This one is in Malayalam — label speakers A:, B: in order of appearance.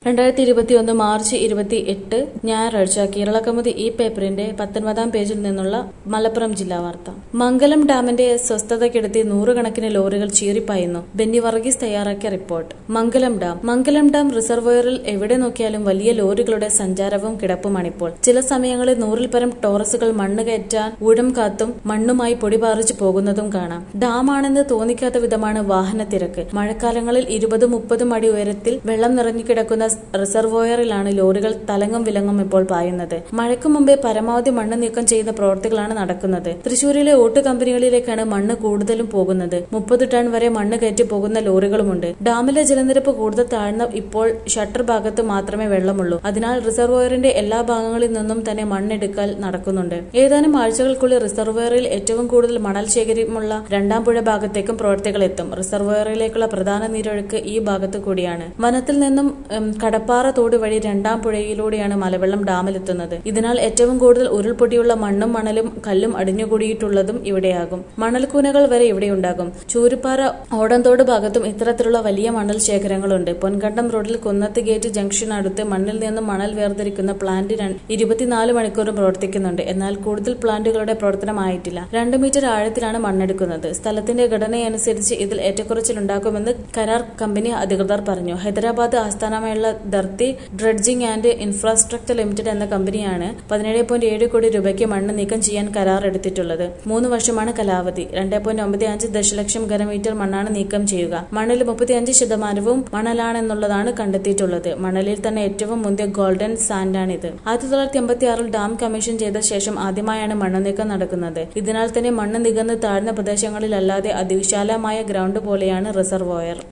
A: രണ്ടായിരത്തി ഇരുപത്തിയൊന്ന് മാർച്ച് ഇരുപത്തി എട്ട് ഞായറാഴ്ച കേരളകൗമുദി ഈ പേപ്പറിന്റെ പത്തൊൻപതാം പേജിൽ നിന്നുള്ള മലപ്പുറം ജില്ലാ വാർത്ത മംഗലം ഡാമിന്റെ സ്വസ്ഥതയ്ക്കെടുത്തി നൂറുകണക്കിന് ലോറികൾ ചീറിപ്പായുന്നു ബെന്നി വർഗീസ് തയ്യാറാക്കിയ report Mangalam dam Mangalam dam റിസർവോയറിൽ എവിടെ നോക്കിയാലും വലിയ ലോറികളുടെ സഞ്ചാരവും കിടപ്പുമാണിപ്പോൾ ചില സമയങ്ങളിൽ നൂറിൽ പരം ടോറസുകൾ മണ്ണ് കയറ്റാൻ ഊഴം കാത്തും മണ്ണുമായി പൊടിപാറിച്ചു പോകുന്നതും കാണാം ഡാമാണെന്ന് തോന്നിക്കാത്ത വിധമാണ് വാഹന തിരക്ക് മഴക്കാലങ്ങളിൽ ഇരുപതും മുപ്പതും അടി ഉയരത്തിൽ വെള്ളം നിറഞ്ഞു കിടക്കുന്ന റിസർവോയറിലാണ് ലോറികൾ തലങ്ങും വിലങ്ങും ഇപ്പോൾ പായുന്നത് മഴയ്ക്കു മുമ്പേ പരമാവധി മണ്ണ് നീക്കം ചെയ്യുന്ന പ്രവൃത്തികളാണ് നടക്കുന്നത് തൃശൂരിലെ ഓട്ട് കമ്പനികളിലേക്കാണ് മണ്ണ് കൂടുതലും പോകുന്നത് മുപ്പത് ടൺ വരെ മണ്ണ് കയറ്റി പോകുന്ന ലോറികളുമുണ്ട് ഡാമിലെ ജലനിരപ്പ് കൂടുതൽ താഴ്ന്ന ഇപ്പോൾ ഷട്ടർ ഭാഗത്ത് മാത്രമേ വെള്ളമുള്ളൂ അതിനാൽ റിസർവോയറിന്റെ എല്ലാ ഭാഗങ്ങളിൽ നിന്നും തന്നെ മണ്ണെടുക്കൽ നടക്കുന്നുണ്ട് ഏതാനും ആഴ്ചകൾക്കുള്ളിൽ റിസർവോയറിൽ ഏറ്റവും കൂടുതൽ മണൽ ശേഖരമുള്ള രണ്ടാം പുഴ ഭാഗത്തേക്കും പ്രവർത്തികൾ എത്തും റിസർവോയറിലേക്കുള്ള പ്രധാന നീരൊഴുക്ക് ഈ ഭാഗത്തു കൂടിയാണ് വനത്തിൽ നിന്നും ഉം, കടപ്പാറ തോട് വഴി രണ്ടാം പുഴയിലൂടെയാണ് മലവെള്ളം ഡാമിലെത്തുന്നത് ഇതിനാൽ ഏറ്റവും കൂടുതൽ ഉരുൾപൊട്ടിയുള്ള മണ്ണും മണലും കല്ലും അടിഞ്ഞുകൂടിയിട്ടുള്ളതും ഇവിടെയാകും മണൽക്കൂനകൾ വരെ ഇവിടെയുണ്ടാകും ചൂരുപ്പാറ ഓടന്തോട് ഭാഗത്തും ഇത്തരത്തിലുള്ള വലിയ മണൽ ശേഖരങ്ങളുണ്ട് പൊൻകണ്ടം റോഡിൽ കുന്നത്ത് ഗേറ്റ് ജംഗ്ഷൻ അടുത്ത് മണ്ണിൽ നിന്നും മണൽ വേർതിരിക്കുന്ന പ്ലാന്റ് രണ്ട് ഇരുപത്തിനാല് മണിക്കൂറും പ്രവർത്തിക്കുന്നുണ്ട് എന്നാൽ കൂടുതൽ പ്ലാന്റുകളുടെ പ്രവർത്തനമായിട്ടില്ല രണ്ട് മീറ്റർ ആഴത്തിലാണ് മണ്ണെടുക്കുന്നത് സ്ഥലത്തിന്റെ ഘടനയനുസരിച്ച് ഇതിൽ ഏറ്റക്കുറച്ചിലുണ്ടാക്കുമെന്ന് കരാർ കമ്പനി അധികൃതർ പറഞ്ഞു ഹൈദരാബാദ് ആസ്ഥാനമായുള്ള Dharti dredging and infrastructure limited എന്ന കമ്പനിയാണ് പതിനേഴ് പോയിന്റ് ഏഴ് കോടി രൂപയ്ക്ക് മണ്ണ് നീക്കം ചെയ്യാൻ കരാർ എടുത്തിട്ടുള്ളത് മൂന്ന് വർഷമാണ് കാലാവധി രണ്ട് പോയിന്റ് ഒമ്പത് അഞ്ച് ദശലക്ഷം ഘനമീറ്റർ മണ്ണാണ് നീക്കം ചെയ്യുക മണ്ണിൽ മുപ്പത്തിയഞ്ച് ശതമാനവും മണലാണെന്നുള്ളതാണ് കണ്ടെത്തിയിട്ടുള്ളത് മണലിൽ തന്നെ ഏറ്റവും മുന്തിയ ഗോൾഡൻ സാൻഡാണിത് ആയിരത്തി തൊള്ളായിരത്തി എൺപത്തി ആറിൽ ഡാം കമ്മീഷൻ ചെയ്ത ശേഷം ആദ്യമായാണ് മണ്ണ് നീക്കം നടക്കുന്നത് ഇതിനാൽ തന്നെ മണ്ണ് നികന്ന് താഴ്ന്ന പ്രദേശങ്ങളിലല്ലാതെ അതിവിശാലമായ ഗ്രൗണ്ട് പോലെയാണ് റിസർവോയർ